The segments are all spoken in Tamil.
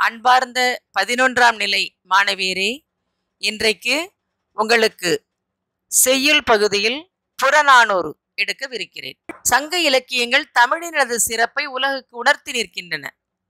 அன்பார்ந்த பதினொன்றாம் நிலை மாணவியரே இன்றைக்கு உங்களுக்கு செய்யுள் பகுதியில் புறநானூறு எடுக்கவிருக்கிறேன் சங்க இலக்கியங்கள் தமிழினது சிறப்பை உலகுக்கு உணர்த்தி நிற்கின்றன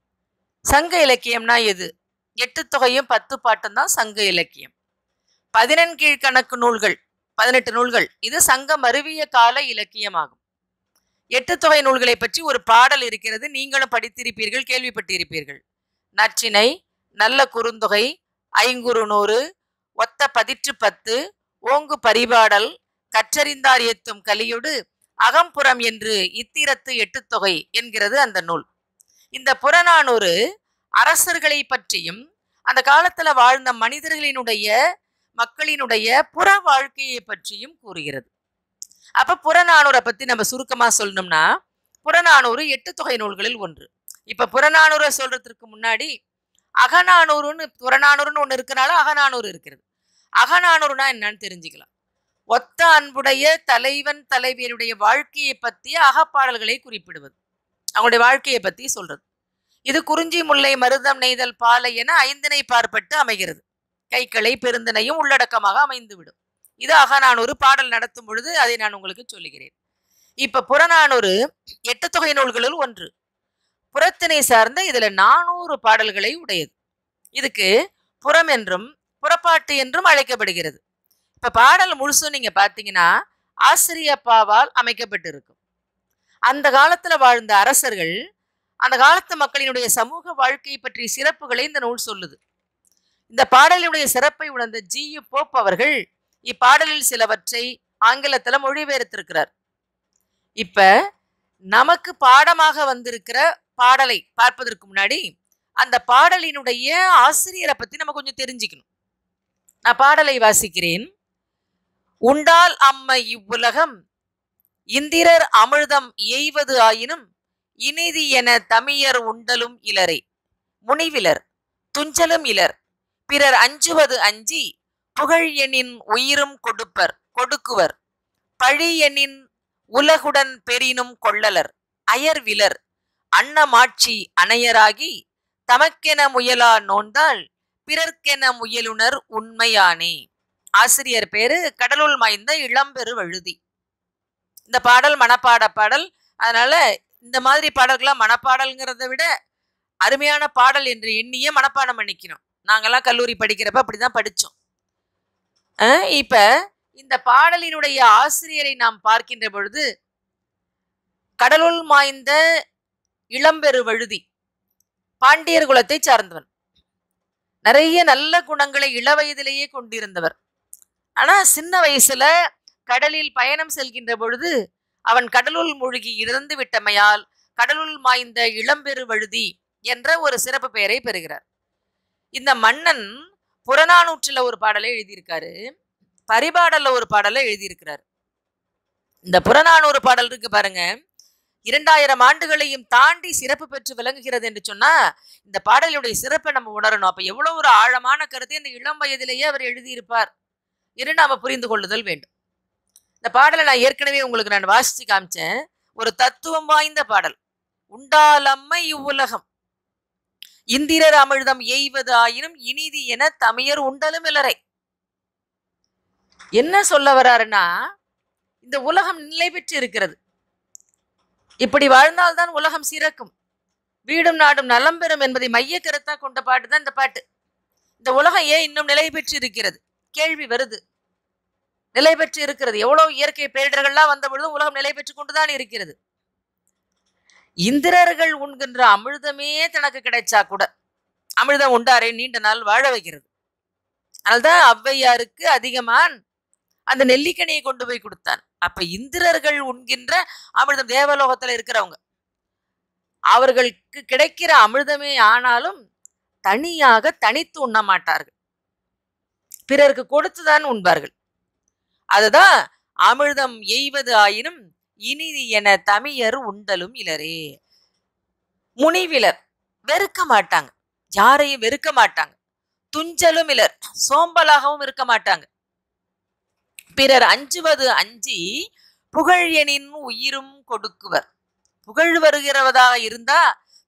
சங்க இலக்கியம்னா எது எட்டு தொகையும் பத்து பாட்டும் தான் சங்க இலக்கியம் பதினெண்கீழ்கணக்கு நூல்கள் பதினெட்டு நூல்கள் இது சங்கம் அருவிய கால இலக்கியமாகும் எட்டு தொகை நூல்களை பற்றி ஒரு பாடல் இருக்கிறது நீங்களும் படித்திருப்பீர்கள் கேள்விப்பட்டிருப்பீர்கள் நற்றினை நல்ல குறுந்தொகை ஐங்குறு நூறு ஒத்த பதிற்று பத்து ஓங்கு பரிபாடல் கற்றறிந்தார் ஏத்தும் கலியொடு அகம்புறம் என்று இத்திரத்து எட்டுத்தொகை என்கிறது அந்த நூல் இந்த புறநானூறு அரசர்களை பற்றியும் அந்த காலத்துல வாழ்ந்த மனிதர்களினுடைய மக்களினுடைய புற வாழ்க்கையை பற்றியும் கூறுகிறது அப்ப புறநானூரை பத்தி நம்ம சுருக்கமா சொல்லணும்னா புறநானூறு எட்டு தொகை நூல்களில் ஒன்று இப்ப புறநானூரை சொல்றதுக்கு முன்னாடி அகநானூறுன்னு புறநானூறுன்னு ஒன்று இருக்கிறனால அகநானூறு இருக்கிறது அகநானூறுனா என்னன்னு தெரிஞ்சுக்கலாம் ஒத்த அன்புடைய தலைவன் தலைவியருடைய வாழ்க்கையை பற்றிய அகப்பாடல்களை குறிப்பிடுவது அவங்களுடைய வாழ்க்கையை பற்றி சொல்றது இது குறிஞ்சி முல்லை மருதம் நெய்தல் பாலை என ஐந்தினை பார்ப்பட்டு அமைகிறது கைக்களை பெருந்தினையும் உள்ளடக்கமாக அமைந்துவிடும் இது அகநானூறு பாடல் நடத்தும் பொழுது அதை நான் உங்களுக்கு சொல்லுகிறேன் இப்ப புறநானூறு எட்டு தொகை நூல்களுள் ஒன்று புறத்தினை சார்ந்த இதுல நானூறு பாடல்களை உடையது இதுக்கு புறம் என்றும் புறப்பாட்டு என்றும் அழைக்கப்படுகிறது இப்ப பாடல் முழுசும் நீங்க பாத்தீங்கன்னா ஆசிரியப்பாவால் அமைக்கப்பட்டிருக்கும் அந்த காலத்துல வாழ்ந்த அரசர்கள் அந்த காலத்து மக்களினுடைய சமூக வாழ்க்கை பற்றிய சிறப்புகளை இந்த நூல் சொல்லுது இந்த பாடலினுடைய சிறப்பை உணர்ந்த ஜி யு போப் அவர்கள் இப்பாடலில் சிலவற்றை ஆங்கிலத்துல மொழிபெயர்த்திருக்கிறார் இப்ப நமக்கு பாடமாக வந்திருக்கிற பாடலை பார்ப்பதற்கு முன்னாடி அந்த பாடலினுடைய ஆசிரியரை பத்தி நம்ம கொஞ்சம் தெரிஞ்சுக்கணும் நான் பாடலை வாசிக்கிறேன் உண்டால் அம்ம இவ்வுலகம் இந்திரர் அமிழ்தம் எய்வது ஆயினும் இனிதி என தமியர் உண்டலும் இலரே முனிவிலர் துஞ்சலும் இலர் பிறர் அஞ்சுவது அஞ்சி புகழ் எண்ணின் உயிரும் கொடுப்பர் கொடுக்குவர் பழி எண்ணின் உலகுடன் பெரினும் கொள்ளலர் அயர்விலர் அன்னமாட்சி அணையராகி தமக்கென முயலா நோந்தால் பிறர்க்கென முயலுனர் உண்மையானே ஆசிரியர் பேரு கடலுள் மாய்ந்த இளம்பெரு வழுதி இந்த பாடல் மனப்பாட பாடல் அதனால இந்த மாதிரி பாடல்கள்லாம் மனப்பாடல்ங்கிறத விட அருமையான பாடல் என்று எண்ணியே மனப்பாடம் பண்ணிக்கணும் நாங்கெல்லாம் கல்லூரி படிக்கிறப்ப அப்படிதான் படித்தோம் இப்ப இந்த பாடலினுடைய ஆசிரியரை நாம் பார்க்கின்ற பொழுது கடலுள் மாய்ந்த இளம்பெரு வழுதி பாண்டியர் குலத்தை சார்ந்தவன் நிறைய நல்ல குணங்களை இளவயதிலேயே கொண்டிருந்தவர் ஆனா சின்ன வயசுல கடலில் பயணம் செல்கின்ற பொழுது அவன் கடலுள் மூழ்கி இறந்து விட்டமையால் கடலுள் மாய்ந்த இளம்பெரு வழுதி என்ற ஒரு சிறப்பு பெயரை பெறுகிறார் இந்த மன்னன் புறநானூற்றுல ஒரு பாடலை எழுதியிருக்காரு பரிபாடல்ல ஒரு பாடலை எழுதியிருக்கிறார் இந்த புறநானூறு பாடல் இருக்கு பாருங்க இரண்டாயிரம் ஆண்டுகளையும் தாண்டி சிறப்பு பெற்று விளங்குகிறது என்று சொன்னா இந்த பாடலுடைய சிறப்பை நம்ம உணரணும் அப்ப எவ்வளவு ஒரு ஆழமான கருத்தை இந்த இளம் வயதிலேயே அவர் எழுதியிருப்பார் என்று நாம புரிந்து கொள்ளுதல் வேண்டும் இந்த பாடலை நான் ஏற்கனவே உங்களுக்கு நான் வாசிச்சு காமிச்சேன் ஒரு தத்துவம் வாய்ந்த பாடல் உண்டாலம்மை இவ்வுலகம் இந்திரர் அமிழ்தம் எய்வது ஆயினும் இனிதி என தமியர் உண்டலும் இலரை என்ன சொல்ல வர்றாருன்னா இந்த உலகம் நிலை பெற்று இருக்கிறது இப்படி வாழ்ந்தால்தான் உலகம் சிறக்கும் வீடும் நாடும் நலம் பெறும் என்பதை மைய கருத்தா கொண்ட பாட்டு தான் இந்த பாட்டு இந்த உலகம் ஏன் இன்னும் நிலை பெற்று இருக்கிறது கேள்வி வருது நிலை பெற்று இருக்கிறது எவ்வளவு இயற்கை பேரிடர்கள்லாம் வந்த பொழுதும் உலகம் நிலை பெற்று கொண்டுதான் இருக்கிறது இந்திரர்கள் உண்கின்ற அமிர்தமே தனக்கு கிடைச்சா கூட அமிர்தம் உண்டாரை நீண்ட நாள் வாழ வைக்கிறது அதனால்தான் ஔவையாருக்கு அதிகமான் அந்த நெல்லிக்கனியை கொண்டு போய் கொடுத்தான் அப்ப இந்திரர்கள் உண்கின்ற அமிர்தம் தேவலோகத்துல இருக்கிறவங்க அவர்களுக்கு கிடைக்கிற அமிர்தமே ஆனாலும் தனியாக தனித்து உண்ண மாட்டார்கள் பிறருக்கு கொடுத்துதான் உண்பார்கள் அதுதான் அமிர்தம் எய்வது ஆயினும் இனிதி என தமியர் உண்டலும் இலரே முனிவிலர் வெறுக்க மாட்டாங்க யாரையும் வெறுக்க மாட்டாங்க துஞ்சலும் இலர் சோம்பலாகவும் இருக்க மாட்டாங்க பிறர் அஞ்சுவது அஞ்சி புகழ் எனின் உயிரும் கொடுக்குவர் புகழ் வருகிறவதாக இருந்தா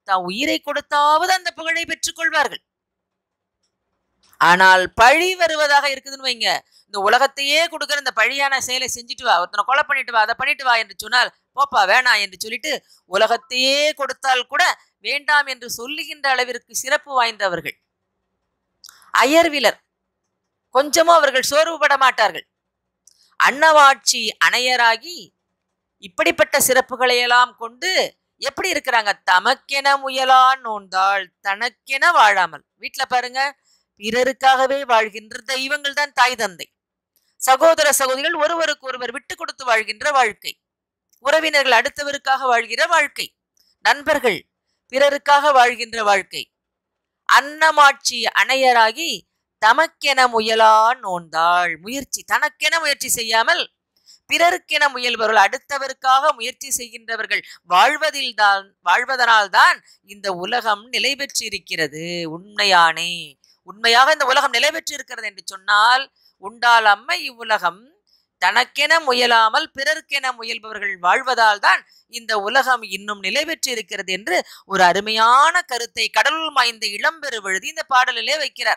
தான் உயிரை கொடுத்தாவது அந்த புகழை பெற்றுக் கொள்வார்கள் ஆனால் பழி வருவதாக இருக்குதுன்னு வைங்க இந்த உலகத்தையே கொடுக்குற இந்த பழியான செயலை செஞ்சுட்டு வா ஒருத்தனை கொலை பண்ணிட்டு வா அதை பண்ணிட்டு வா என்று சொன்னால் போப்பா வேணாம் என்று சொல்லிட்டு உலகத்தையே கொடுத்தால் கூட வேண்டாம் என்று சொல்லுகின்ற அளவிற்கு சிறப்பு வாய்ந்தவர்கள் அயர்விலர் கொஞ்சமும் அவர்கள் சோர்வுபட மாட்டார்கள் அன்னவாட்சி அணையராகி இப்படிப்பட்ட சிறப்புகளை எல்லாம் கொண்டு எப்படி இருக்கிறாங்க தமக்கென முயலா நோந்தாள் தனக்கென வாழாமல் வீட்டுல பாருங்க பிறருக்காகவே வாழ்கின்ற தெய்வங்கள் தான் தாய் தந்தை சகோதர சகோதரிகள் ஒருவருக்கு ஒருவர் விட்டு கொடுத்து வாழ்கின்ற வாழ்க்கை உறவினர்கள் அடுத்தவருக்காக வாழ்கிற வாழ்க்கை நண்பர்கள் பிறருக்காக வாழ்கின்ற வாழ்க்கை அன்னமாட்சி அணையராகி தமக்கென முயலா நோந்தாள் முயற்சி தனக்கென முயற்சி செய்யாமல் பிறருக்கென முயல்பவர்கள் அடுத்தவருக்காக முயற்சி செய்கின்றவர்கள் வாழ்வதில் தான் வாழ்வதனால் தான் இந்த உலகம் நிலை பெற்றிருக்கிறது உண்மையானே உண்மையாக இந்த உலகம் நிலை பெற்றிருக்கிறது என்று சொன்னால் உண்டால் அம்மை இவ்வுலகம் தனக்கென முயலாமல் பிறருக்கென முயல்பவர்கள் வாழ்வதால் தான் இந்த உலகம் இன்னும் நிலை பெற்றிருக்கிறது என்று ஒரு அருமையான கருத்தை கடவுள் மாய்ந்த இளம்பெரு விழுதி இந்த பாடலிலே வைக்கிறார்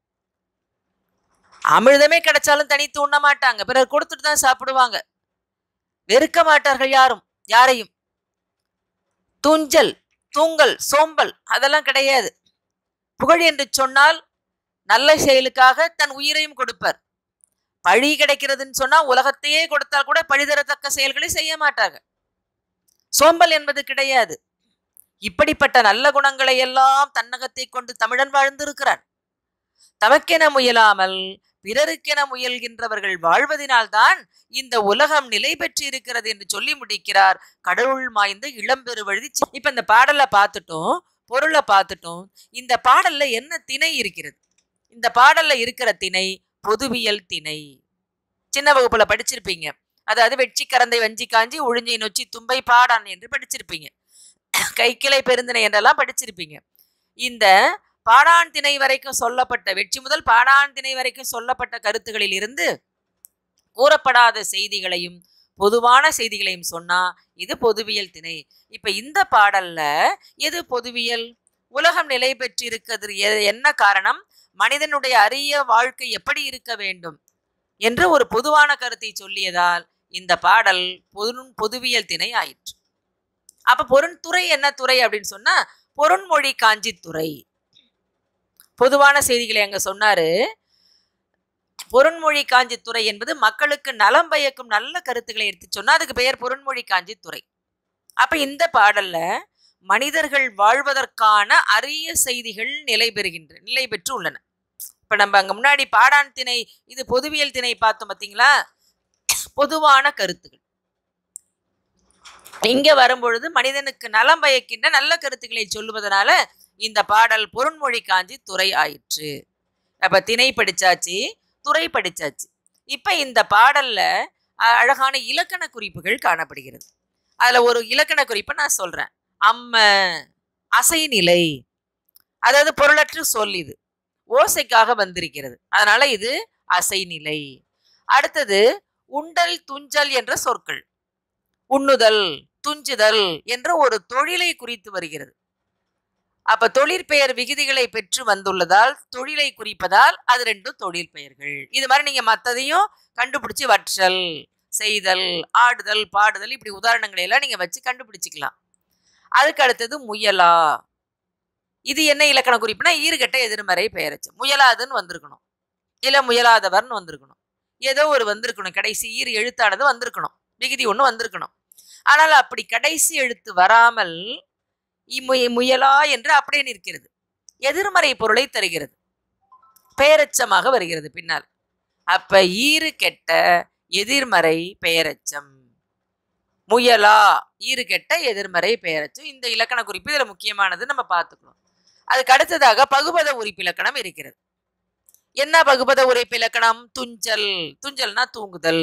அமிர்தமே கிடைச்சாலும் தனித்து உண்ண மாட்டாங்க பிறர் கொடுத்துட்டு தான் சாப்பிடுவாங்க வெறுக்க மாட்டார்கள் யாரும் யாரையும் துஞ்சல் தூங்கல் சோம்பல் அதெல்லாம் கிடையாது புகழ் என்று சொன்னால் நல்ல செயலுக்காக தன் உயிரையும் கொடுப்பார் பழி கிடைக்கிறதுன்னு சொன்னா உலகத்தையே கொடுத்தால் கூட பழி தரத்தக்க செயல்களை செய்ய மாட்டாங்க சோம்பல் என்பது கிடையாது இப்படிப்பட்ட நல்ல குணங்களை எல்லாம் தன்னகத்தை கொண்டு தமிழன் வாழ்ந்திருக்கிறான் தமக்கென முயலாமல் பிறருக்கென முயல்கின்றவர்கள் வாழ்வதினால்தான் இந்த உலகம் நிலை பெற்று இருக்கிறது என்று சொல்லி முடிக்கிறார் கடவுள் மாய்ந்த இளம்பெருவழுதி இப்ப இந்த பாடலை பார்த்துட்டோம் பொருளை பார்த்துட்டோம் இந்த பாடல்ல என்ன திணை இருக்கிறது இந்த பாடல்ல இருக்கிற திணை பொதுவியல் திணை சின்ன வகுப்புல படிச்சிருப்பீங்க அதாவது வெட்சி கரந்தை வஞ்சி காஞ்சி உழிஞ்சை நொச்சி தும்பை பாடான் என்று படிச்சிருப்பீங்க கைக்கிளை பெருந்திணை என்றெல்லாம் படிச்சிருப்பீங்க இந்த பாடான் திணை வரைக்கும் சொல்லப்பட்ட வெற்றி முதல் பாடான் திணை வரைக்கும் சொல்லப்பட்ட கருத்துகளில் இருந்து கூறப்படாத செய்திகளையும் பொதுவான செய்திகளையும் சொன்னா இது பொதுவியல் திணை இப்ப இந்த பாடல்ல எது பொதுவியல் உலகம் நிலை பெற்றிருக்கிறது எ- என்ன காரணம் மனிதனுடைய அரிய வாழ்க்கை எப்படி இருக்க வேண்டும் என்று ஒரு பொதுவான கருத்தை சொல்லியதால் இந்த பாடல் பொது பொதுவியல் திணை ஆயிற்று அப்ப பொருண்துறை என்ன துறை அப்படின்னு சொன்னா பொருண்மொழி காஞ்சி துறை பொதுவான செய்திகளை அங்க சொன்னாரு பொருண்மொழி காஞ்சி துறை என்பது மக்களுக்கு நலம் பயக்கும் நல்ல கருத்துக்களை எடுத்து சொன்னா அதுக்கு பெயர் பொருண்மொழி காஞ்சி துறை அப்ப இந்த பாடல்ல மனிதர்கள் வாழ்வதற்கான அரிய செய்திகள் நிலை பெறுகின்ற நிலை பெற்று உள்ளன இப்ப நம்ம அங்க முன்னாடி பாடான் திணை இது பொதுவியல் திணை பார்த்தோம் பார்த்தீங்களா பொதுவான கருத்துகள் இங்க வரும்பொழுது மனிதனுக்கு நலம் பயக்கின்ற நல்ல கருத்துக்களை சொல்லுவதனால இந்த பாடல் பொருண்மொழி காஞ்சி துறை ஆயிற்று அப்ப திணை படிச்சாச்சு துறை படிச்சாச்சு இப்ப இந்த பாடல்ல அ- அழகான இலக்கண குறிப்புகள் காணப்படுகிறது அதுல ஒரு இலக்கண குறிப்பை நான் சொல்றேன் அம்ம அசைநிலை அதாவது பொருளற்று சொல் இது ஓசைக்காக வந்திருக்கிறது அதனால இது அசைநிலை அடுத்தது உண்டல் துஞ்சல் என்ற சொற்கள் உண்ணுதல் துஞ்சுதல் என்ற ஒரு தொழிலை குறித்து வருகிறது அப்ப தொழிற்பெயர் விகுதிகளை பெற்று வந்துள்ளதால் தொழிலை குறிப்பதால் அது ரெண்டும் தொழில் பெயர்கள் இது மாதிரி நீங்க மத்ததையும் கண்டுபிடிச்சு வற்றல் செய்தல் ஆடுதல் பாடுதல் இப்படி உதாரணங்களை எல்லாம் நீங்க வச்சு கண்டுபிடிச்சிக்கலாம் அதுக்கு அடுத்தது முயலா இது என்ன இலக்கண குறிப்புனா ஈறுகட்ட எதிர்மறை பெயரச்சு முயலாதுன்னு வந்திருக்கணும் இல்ல முயலாதவர்னு வந்திருக்கணும் ஏதோ ஒரு வந்திருக்கணும் கடைசி ஈறு எழுத்தானது வந்திருக்கணும் விகுதி ஒன்று வந்திருக்கணும் ஆனால் அப்படி கடைசி எழுத்து வராமல் இம்மு- முயலா என்று அப்படியே நிற்கிறது எதிர்மறை பொருளை தருகிறது பெயரெச்சமாக வருகிறது பின்னால் அப்ப ஈறு கெட்ட எதிர்மறை பெயரெச்சம் முயலா ஈறு கெட்ட எதிர்மறை பெயரெச்சம் இந்த இலக்கண குறிப்பு இதுல முக்கியமானது நம்ம பார்த்துக்கணும் அதுக்கு அடுத்ததாக பகுபத உறுப்பிலக்கணம் இருக்கிறது என்ன பகுபத உரைப்பிலக்கணம் துஞ்சல் துஞ்சல்னா தூங்குதல்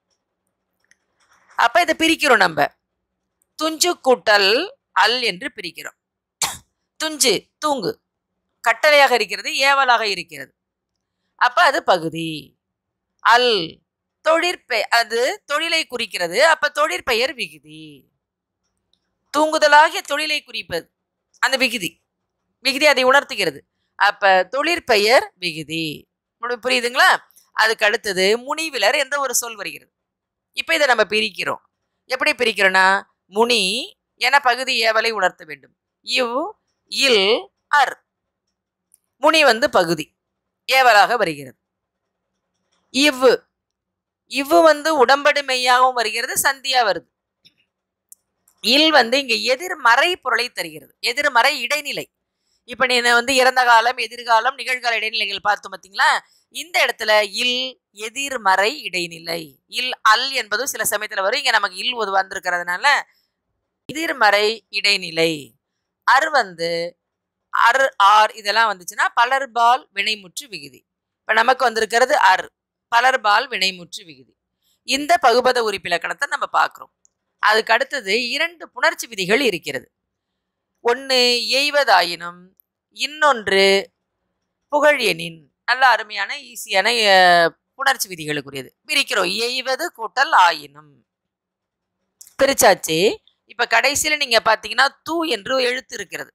அப்ப இதை பிரிக்கிறோம் நம்ம துஞ்சு கூட்டல் அல் என்று பிரிக்கிறோம் துஞ்சு தூங்கு கட்டளையாக இருக்கிறது ஏவலாக இருக்கிறது அப்ப அது பகுதி அல் தொழிற்பெ அது தொழிலை குறிக்கிறது அப்ப தொழிற்பெயர் விகுதி தூங்குதலாகிய தொழிலை குறிப்பது அந்த விகுதி விகுதி அதை உணர்த்துகிறது அப்ப தொழிற்பெயர் விகுதி உங்களுக்கு புரியுதுங்களா அதுக்கு அடுத்தது முனிவிலர் என்ற ஒரு சொல் வருகிறது இப்போ இதை நம்ம பிரிக்கிறோம் எப்படி பிரிக்கிறோன்னா முனி என பகுதி ஏவலை உணர்த்த வேண்டும் இவ் இல் அர் முனி வந்து பகுதி ஏவலாக வருகிறது இவ்வு இவ்வு வந்து உடம்படு மெய்யாகவும் வருகிறது சந்தியா வருது இல் வந்து இங்க எதிர்மறை பொருளை தருகிறது எதிர்மறை இடைநிலை இப்ப நீ வந்து இறந்த காலம் எதிர்காலம் நிகழ்கால இடைநிலைகள் பார்த்தோம் பார்த்தீங்களா இந்த இடத்துல இல் எதிர்மறை இடைநிலை இல் அல் என்பதும் சில சமயத்துல வரும் இங்க நமக்கு இல் ஒரு வந்திருக்கிறதுனால எதிர்மறை இடைநிலை அர் வந்து அர் ஆர் இதெல்லாம் வந்துச்சுன்னா பலர்பால் வினைமுற்று விகுதி இப்ப நமக்கு வந்திருக்கிறது அர் பலர்பால் வினைமுற்று விகுதி இந்த பகுபத உறுப்பிலக்கணத்தை நம்ம பார்க்குறோம் அதுக்கு அடுத்தது இரண்டு புணர்ச்சி விதிகள் இருக்கிறது ஒன்று எய்வதாயினும் இன்னொன்று புகழ் எனின் நல்ல அருமையான ஈஸியான அஹ், புணர்ச்சி விதிகளுக்குரியது பிரிக்கிறோம் எய்வது கூட்டல் ஆயினும் பிரிச்சாச்சு இப்ப கடைசியில நீங்க பாத்தீங்கன்னா தூ என்று எழுத்து இருக்கிறது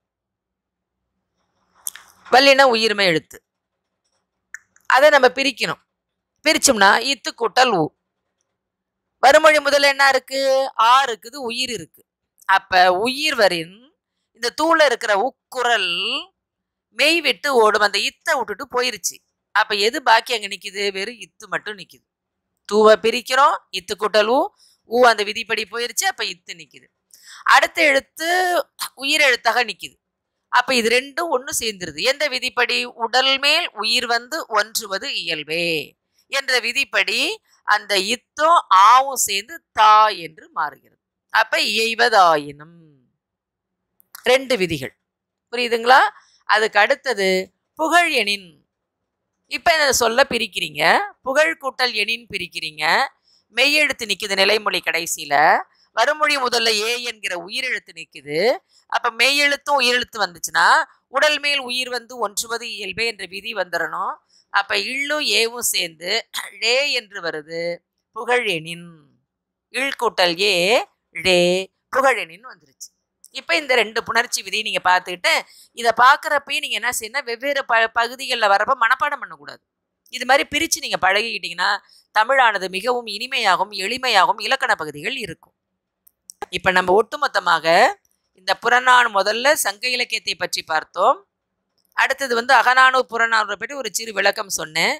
வல்லின உயிர்மை எழுத்து அதை நம்ம பிரிக்கணும் பிரிச்சோம்னா இத்து கூட்டல் ஊ வறுமொழி முதல்ல என்ன இருக்கு ஆ இருக்குது உயிர் இருக்கு அப்ப உயிர் வரின் இந்த தூள இருக்கிற உக்குரல் மெய் விட்டு ஓடும் அந்த இத்தை விட்டுட்டு போயிருச்சு அப்ப எது பாக்கி அங்க நிக்குது வெறும் இத்து மட்டும் நிக்குது தூவை பிரிக்கிறோம் இத்து கூட்டல் ஊ ஊ அந்த விதிப்படி போயிருச்சு அப்ப இத்து நிக்குது அடுத்த எழுத்து உயிர் எழுத்தாக நிக்குது அப்ப இது ரெண்டும் ஒண்ணு சேர்ந்துருது எந்த விதிப்படி உடல் மேல் உயிர் வந்து ஒன்றுவது இயல்பே என்ற விதிப்படி அந்த இத்தும் ஆவும் சேர்ந்து தா என்று மாறுகிறது அப்ப இயைவதாயினும் ரெண்டு விதிகள் புரியுதுங்களா அதுக்கு அடுத்தது புகழ் எணின் இப்ப இதை சொல்ல பிரிக்கிறீங்க புகழ் கூட்டல் எணின் பிரிக்கிறீங்க மெய்யெழுத்து நிக்குது நிலைமொழி கடைசியில வறுமொழி முதல்ல ஏ என்கிற உயிரெழுத்து நிக்குது அப்ப மெய்யெழுத்தும் உயிரெழுத்து வந்துச்சுன்னா உடல் மேல் உயிர் வந்து ஒன்றுவது இயல்பே என்ற விதி வந்துடணும் அப்ப இள்ளும் ஏவும் சேர்ந்து ழே என்று வருது புகழெனின் இல் கூட்டல் ஏ ழே புகழெனின் வந்துருச்சு இப்போ இந்த ரெண்டு புணர்ச்சி விதியை நீங்க பார்த்துக்கிட்டு இதை பார்க்குறப்பயே நீங்க என்ன செய்யணும் வெவ்வேறு ப பகுதிகளில் வரப்ப மனப்பாடம் பண்ணக்கூடாது இது மாதிரி பிரிச்சு நீங்க பழகிக்கிட்டீங்கன்னா தமிழானது மிகவும் இனிமையாகவும் எளிமையாகவும் இலக்கண பகுதிகள் இருக்கும் இப்ப நம்ம ஒட்டுமொத்தமாக இந்த புறநானு முதல்ல சங்க இலக்கியத்தை பற்றி பார்த்தோம் அடுத்தது வந்து அகநானு புறநானூரை பற்றி ஒரு சிறு விளக்கம் சொன்னேன்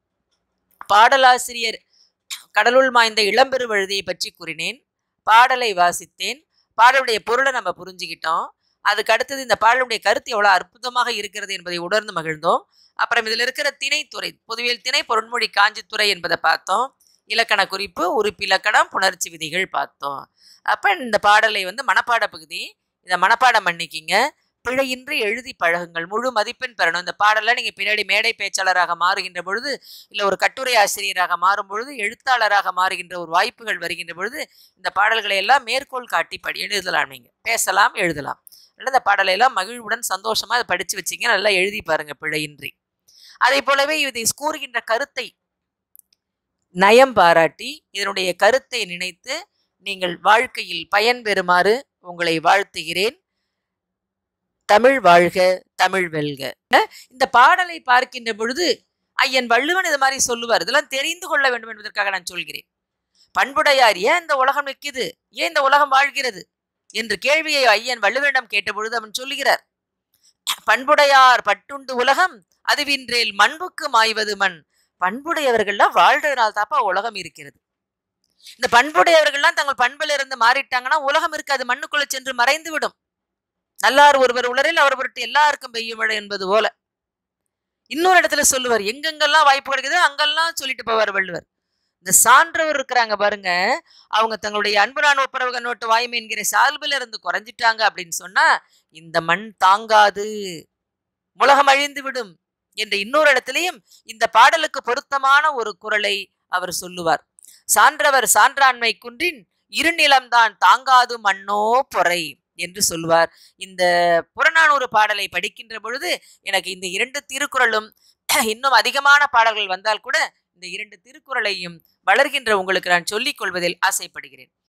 பாடலாசிரியர் கடலுள் மாய்ந்த இளம்பெருவழுதியை பற்றி கூறினேன் பாடலை வாசித்தேன் பாடலுடைய பொருளை நம்ம புரிஞ்சுக்கிட்டோம் அதுக்கு அடுத்தது இந்த பாடலுடைய கருத்து எவ்வளவு அற்புதமாக இருக்கிறது என்பதை உணர்ந்து மகிழ்ந்தோம் அப்புறம் இதில் இருக்கிற திணைத்துறை பொதுவியல் திணை பொருண்மொழி காஞ்சித்துறை என்பதை பார்த்தோம் இலக்கண குறிப்பு உறுப்பிலக்கணம் புணர்ச்சி விதிகள் பார்த்தோம் அப்ப இந்த பாடலை வந்து மனப்பாட பகுதி இதை மனப்பாடம் பண்ணிக்கிங்க பிழையின்றி எழுதி பழகுங்கள் முழு மதிப்பெண் பெறணும் இந்த பாடலை நீங்க பின்னாடி மேடை பேச்சாளராக மாறுகின்ற பொழுது இல்ல ஒரு கட்டுரை ஆசிரியராக மாறும் பொழுது எழுத்தாளராக மாறுகின்ற ஒரு வாய்ப்புகள் வருகின்ற பொழுது இந்த பாடல்களை எல்லாம் மேற்கோள் காட்டி படி எழுதலாம் நீங்க பேசலாம் எழுதலாம் அதனால இந்த பாடலை எல்லாம் மகிழ்வுடன் சந்தோஷமா அதை படிச்சு வச்சீங்க நல்லா எழுதி பாருங்க பிழையின்றி அதே போலவே இதை கூறுகின்ற கருத்தை நயம் பாராட்டி இதனுடைய கருத்தை நினைத்து நீங்கள் வாழ்க்கையில் பயன் பெறுமாறு உங்களை வாழ்த்துகிறேன் தமிழ் வாழ்க தமிழ் வெல்க அஹ் இந்த பாடலை பார்க்கின்ற பொழுது ஐயன் வள்ளுவன் இது மாதிரி சொல்லுவார் இதெல்லாம் தெரிந்து கொள்ள வேண்டும் என்பதற்காக நான் சொல்கிறேன் பண்புடையார் ஏன் இந்த உலகம் நிற்குது ஏன் இந்த உலகம் வாழ்கிறது என்று கேள்வியை ஐயன் வள்ளுவனிடம் கேட்டபொழுது அவன் சொல்லுகிறார் பண்புடையார் பட்டுண்டு உலகம் அதுவின்றேல் மண்புக்கு மாய்வது மண் பண்புடையவர்கள்லாம் வாழ்றதுனால தாப்பா உலகம் இருக்கிறது இந்த பண்புடையவர்கள்லாம் தங்கள் பண்பில் இருந்து மாறிட்டாங்கன்னா உலகம் இருக்காது மண்ணுக்குள்ள சென்று மறைந்து விடும் நல்லார் ஒருவர் உலரில் அவர் பொருட்டு எல்லாருக்கும் பெய்யும் மழை என்பது போல இன்னொரு இடத்துல சொல்லுவார் எங்கெங்கெல்லாம் வாய்ப்பு கிடைக்குதோ அங்கெல்லாம் சொல்லிட்டு போவார் வள்ளுவர் இந்த சான்றவர் இருக்கிறாங்க பாருங்க அவங்க தங்களுடைய அன்பு நான் ஒப்புரவு நோட்டு வாய்மை என்கிற சால்பில் இருந்து குறைஞ்சிட்டாங்க அப்படின்னு சொன்னா இந்த மண் தாங்காது உலகம் அழிந்து விடும் என்ற இன்னொரு இடத்திலையும் இந்த பாடலுக்கு பொருத்தமான ஒரு குரலை அவர் சொல்லுவார் சான்றவர் சான்றாண்மை குன்றின் இருநிலம்தான் தாங்காது மண்ணோ பொறை என்று சொல்லுவார் இந்த புறநானூறு பாடலை படிக்கின்ற பொழுது எனக்கு இந்த இரண்டு திருக்குறளும் இன்னும் அதிகமான பாடல்கள் வந்தால் கூட இந்த இரண்டு திருக்குறளையும் வளர்கின்ற உங்களுக்கு நான் சொல்லிக் கொள்வதில் ஆசைப்படுகிறேன்